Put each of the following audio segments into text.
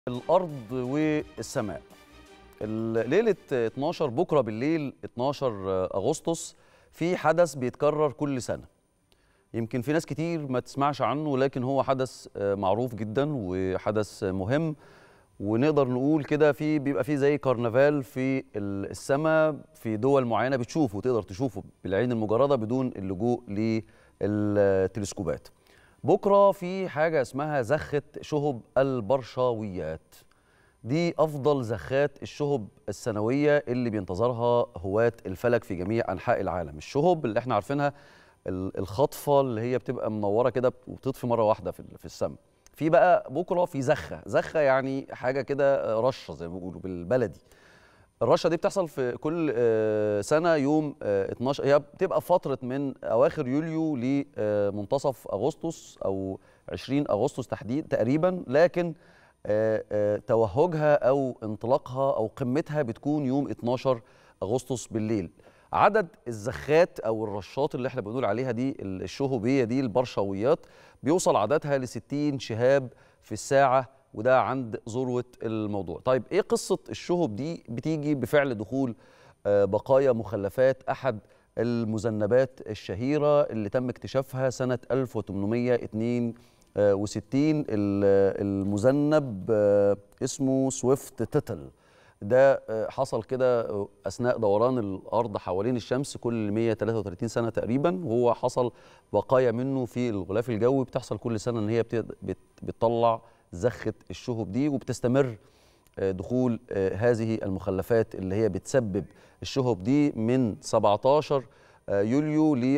الارض والسماء ال- ليله 12 بكره بالليل 12 اغسطس في حدث بيتكرر كل سنه يمكن في ناس كتير ما تسمعش عنه لكن هو حدث آه، معروف جدا وحدث مهم ونقدر نقول كده في بيبقى في زي كرنفال في السماء في دول معينه بتشوفه تقدر تشوفه بالعين المجرده بدون اللجوء للتلسكوبات بكره في حاجه اسمها زخه شهب البرشاويات دي افضل زخات الشهب السنويه اللي بينتظرها هواة الفلك في جميع انحاء العالم الشهب اللي احنا عارفينها ال- الخطفه اللي هي بتبقى منوره كده وبتطفي مره واحده في في السماء في بقى بكره في زخه زخه يعني حاجه كده رشه زي ما بيقولوا بالبلدي الرشه دي بتحصل في كل آه، سنه يوم آه، 12 هي بتبقى فتره من اواخر يوليو لمنتصف اغسطس او 20 اغسطس تحديد تقريبا لكن آه، آه، توهجها او انطلاقها او قمتها بتكون يوم 12 اغسطس بالليل عدد الزخات او الرشات اللي احنا بنقول عليها دي الشهوبيه دي البرشاويات بيوصل عددها ل 60 شهاب في الساعه وده عند ذروه الموضوع طيب ايه قصه الشهب دي بتيجي بفعل دخول آه، بقايا مخلفات احد المذنبات الشهيره اللي تم اكتشافها سنه 1862 ال- المذنب آه، اسمه سويفت تيتل ده آه، حصل كده آه، اثناء دوران الارض حوالين الشمس كل 133 سنه تقريبا وهو حصل بقايا منه في الغلاف الجوي بتحصل كل سنه ان هي بت- بت- بتطلع زخه الشهب دي وبتستمر آه، دخول آه، هذه المخلفات اللي هي بتسبب الشهب دي من 17 آه، يوليو ل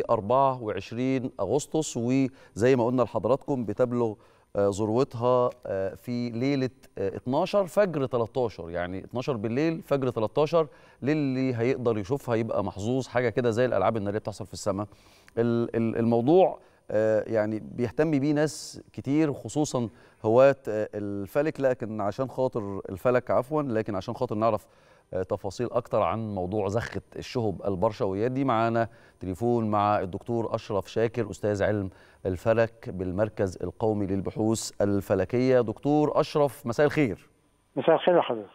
24 اغسطس وزي ما قلنا لحضراتكم بتبلغ آه، ذروتها آه، في ليله آه، 12 فجر 13 يعني 12 بالليل فجر 13 للي هيقدر يشوفها يبقى محظوظ حاجه كده زي الالعاب الناريه بتحصل في السماء ال- ال- الموضوع آه، يعني بيهتم بيه ناس كتير خصوصا هواة آه، الفلك لكن عشان خاطر الفلك عفوا لكن عشان خاطر نعرف آه، تفاصيل اكتر عن موضوع زخة الشهب البرشويات دي معانا تليفون مع الدكتور اشرف شاكر استاذ علم الفلك بالمركز القومي للبحوث الفلكيه دكتور اشرف مساء الخير مساء الخير يا حضرتك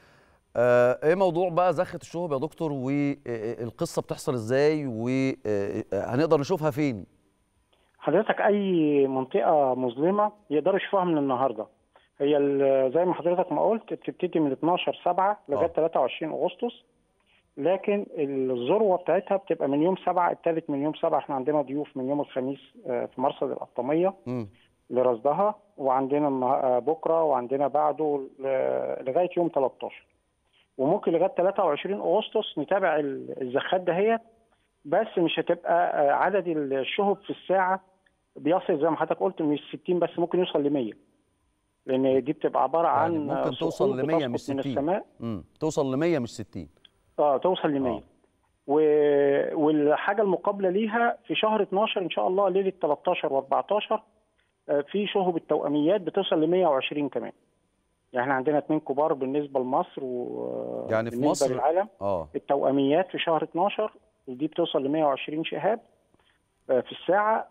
آه، ايه موضوع بقى زخة الشهب يا دكتور والقصه بتحصل ازاي وهنقدر نشوفها فين حضرتك اي منطقه مظلمه يقدروا يشوفوها من النهارده هي ال- زي ما حضرتك ما قلت بتبتدي من 12 7 لغايه آه. 23 اغسطس لكن الذروه بتاعتها بتبقى من يوم 7 الثالث من يوم 7 احنا عندنا ضيوف من يوم الخميس آه، في مرصد القطاميه مم. لرصدها وعندنا النها- آه، بكره وعندنا بعده ل- لغايه يوم 13 وممكن لغايه 23 اغسطس نتابع ال- الزخات دهيت بس مش هتبقى آه، عدد الشهب في الساعه بيصل زي ما حضرتك قلت مش 60 بس ممكن يوصل ل 100 لان دي بتبقى عباره عن يعني ممكن آه، توصل صخور ل 100 مش بتسقط من 60. السماء مم. توصل ل 100 مش 60 اه توصل ل 100 آه. و... والحاجه المقابله ليها في شهر 12 ان شاء الله ليله 13 و14 في شهب التوأميات بتوصل ل 120 كمان يعني احنا عندنا اثنين كبار بالنسبه لمصر و يعني في بالنسبة مصر- للعالم اه التوأميات في شهر 12 ودي بتوصل ل 120 شهاب آه، في الساعه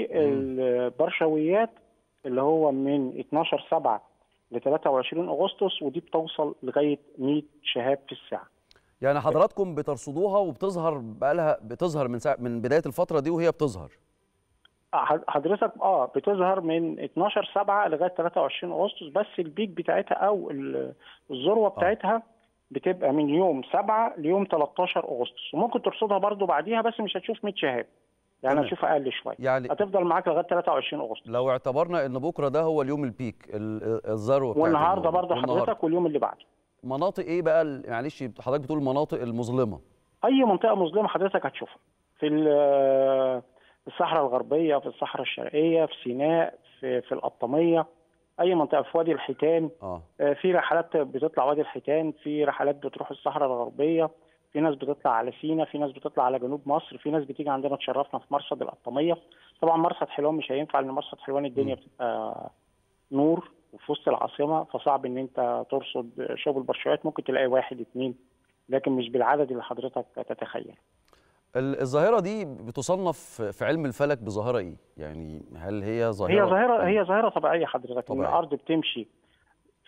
والبرشويات اللي هو من 12 7 ل 23 اغسطس ودي بتوصل لغايه 100 شهاب في الساعه يعني حضراتكم بترصدوها وبتظهر بقالها بتظهر من ساعة من بدايه الفتره دي وهي بتظهر حض- حضرتك اه بتظهر من 12 7 لغايه 23 اغسطس بس البيك بتاعتها او ال- الذروه بتاعتها بتبقى من يوم 7 ليوم 13 اغسطس وممكن ترصدها برضو بعديها بس مش هتشوف 100 شهاب يعني تمام. هتشوف اقل شويه يعني هتفضل معاك لغايه 23 اغسطس لو اعتبرنا ان بكره ده هو اليوم البيك ال- الذروه بتاعت والنهارده الموضوع. برضو والنهاردة. حضرتك واليوم اللي بعده مناطق ايه بقى ال- معلش حضرتك بتقول المناطق المظلمه اي منطقه مظلمه حضرتك هتشوفها في ال- في الصحراء الغربيه في الصحراء الشرقيه في سيناء في في القطاميه اي منطقه في وادي الحيتان اه آه، في رحلات بتطلع وادي الحيتان في رحلات بتروح الصحراء الغربيه في ناس بتطلع على سينا في ناس بتطلع على جنوب مصر في ناس بتيجي عندنا تشرفنا في مرصد القطاميه طبعا مرصد حلوان مش هينفع لان مرصد حلوان الدنيا مم. بتبقى نور وفي وسط العاصمه فصعب ان انت ترصد شوب البرشوات ممكن تلاقي واحد اتنين لكن مش بالعدد اللي حضرتك تتخيل ال- الظاهره دي بتصنف في علم الفلك بظاهره ايه يعني هل هي ظاهره هي ظاهره هي ظاهره طبيعيه حضرتك ان طبيعية. الارض بتمشي في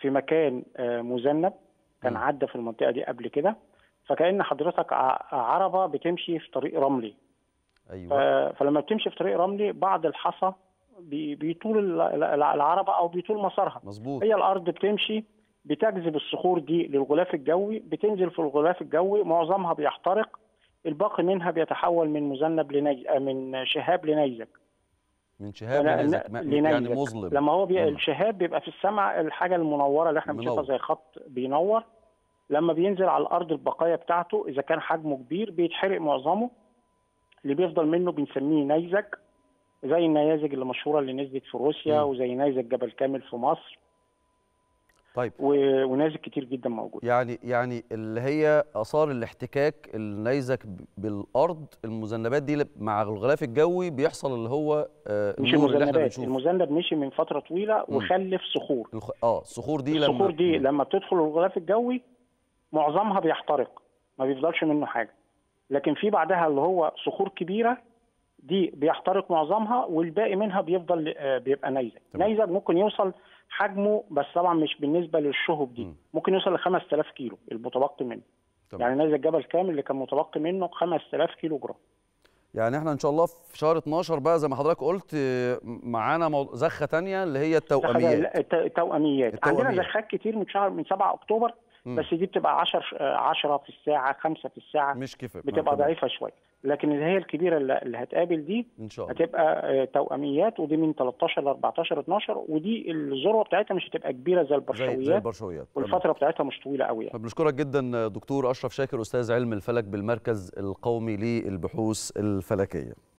في مكان آه، مذنب كان مم. عدى في المنطقه دي قبل كده فكأن حضرتك ع- عربه بتمشي في طريق رملي ف- ايوه فلما بتمشي في طريق رملي بعض الحصى بي- بيطول ال- ال- العربه او بيطول مسارها مظبوط هي الارض بتمشي بتجذب الصخور دي للغلاف الجوي بتنزل في الغلاف الجوي معظمها بيحترق الباقي منها بيتحول من مذنب لنيز آه، من شهاب لنيزك من شهاب لا- لنيزك لا- ما- لنيزك. يعني مظلم لما هو بي... مم. الشهاب بيبقى في السماء الحاجه المنوره اللي احنا بنشوفها منور. زي خط بينور لما بينزل على الارض البقايا بتاعته اذا كان حجمه كبير بيتحرق معظمه اللي بيفضل منه بنسميه نيزك زي النيازك اللي مشهوره اللي نزلت في روسيا مم. وزي نيزك جبل كامل في مصر طيب و... ونيازك كتير جدا موجود يعني يعني اللي هي اثار الاحتكاك النيزك ب- بالارض المذنبات دي ل- مع الغلاف الجوي بيحصل اللي هو آه مش النور اللي احنا المذنبات بنشوفه المذنب مشي من فتره طويله مم. وخلف صخور الخ... اه الصخور دي لما الصخور دي مم. لما بتدخل الغلاف الجوي معظمها بيحترق ما بيفضلش منه حاجه لكن في بعدها اللي هو صخور كبيره دي بيحترق معظمها والباقي منها بيفضل آه، بيبقى نيزك تمام. نيزك ممكن يوصل حجمه بس طبعا مش بالنسبه للشهب دي مم. ممكن يوصل ل 5000 كيلو المتبقي منه تمام. يعني نيزك جبل كامل اللي كان متبقي منه 5000 كيلو جرام يعني احنا ان شاء الله في شهر 12 بقى زي ما حضرتك قلت آه، معانا مو... زخه تانية اللي هي التوأميات الت- التوأميات عندنا التوأميات. زخات كتير من شهر من 7 اكتوبر مم. بس دي بتبقى 10 10 في الساعه 5 في الساعه مش كفايه بتبقى تمام. ضعيفه شويه لكن اللي هي الكبيره اللي اللي هتقابل دي ان شاء الله هتبقى آه، توأميات ودي من 13 ل 14 12 ودي الذروه بتاعتها مش هتبقى كبيره زي زي زي البرشويات البرشويات تمام. والفتره بتاعتها مش طويله قوي يعني. فبنشكرك جدا دكتور اشرف شاكر استاذ علم الفلك بالمركز القومي للبحوث الفلكيه